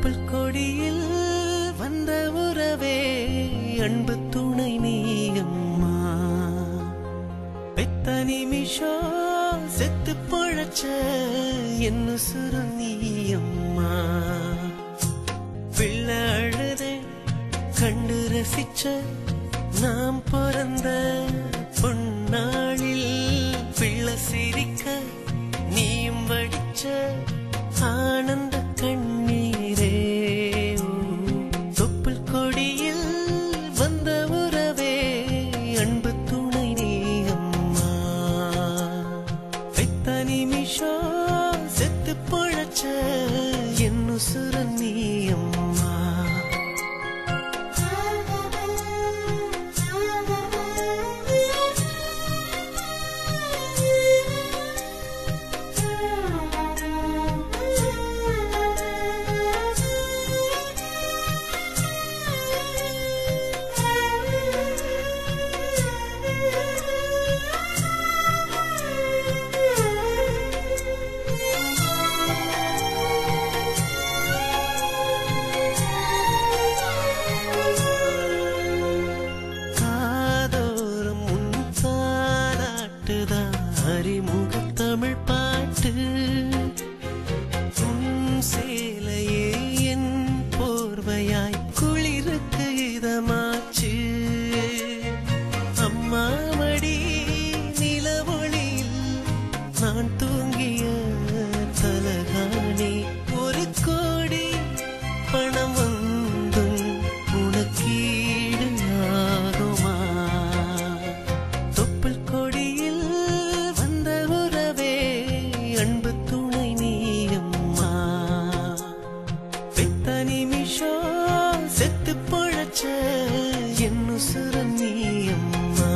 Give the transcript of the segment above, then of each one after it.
தொப்புள் கொடியில் வந்த உறவே அன்பு துணை நீயம்மா பெத்த நிமிஷம் செத்து பொழச்ச என்ன சுரு நீயம்மா பிள்ளை அழுதே கண்டு ரசிச்ச நாம் பிறந்த பொன்னாளில் பிள்ளை சிரிக்க நீயும் வடிச்ச ஆனந்த கண்ணீரே தொப்புள் கொடியில் வந்த உறவே அன்பு துணை நீ அம்மா பெத்த நிமிஷம் செத்து பொழச்ச என் உசுர நீ அம்மா காதோறும் உன் தாலாட்டுதான் அறிமுக தமிழ் பாட்டு உன் சேலையே என் போர்வையாய் குளிருக்கு இதமாச்சு அம்மா மடி நிலவொளியில் நான் தூங்கிய தலகாணி ஒரு கோடி பணம் வந்தும் உனக்கீடு ஆகுமா தொப்புள் கொடியில் வந்த உறவே அன்பு துணை நீயம்மா பெத்த நிமிஷம் செத்து பொழச்ச என் உசுர நீயம்மா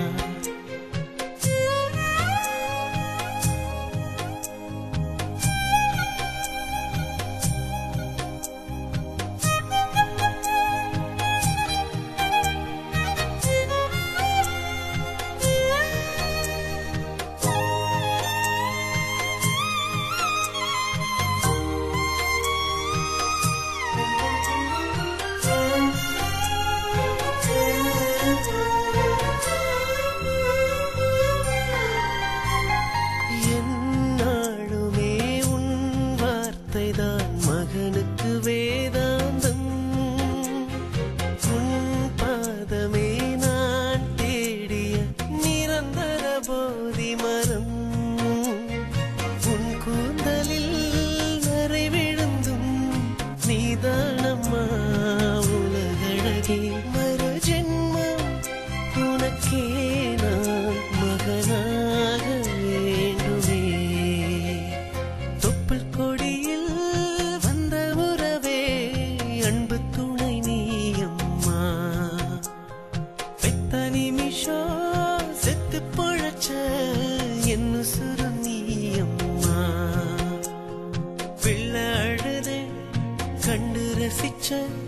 என்னாலுமே உன் வார்த்தைதான் மகனுக்கு வேதாந்தம் உன் பாதமே நான் தேடிய நிரந்தர போதி மரம் உன் கூந்தலில் நரை விழுந்தும் நீதானம்மா உலகழகே மறு ஜென்மம் உனக்கே நான் மகனாக வேண்டுமே தொப்புள் கொடியில் வந்த உறவே அன்பு துணை நீயம்மா பெத்த நிமிஷம் செத்து பொழச்ச என் சுரு நீயம்மா பிள்ளை அழுதே கண்டு ரசிச்ச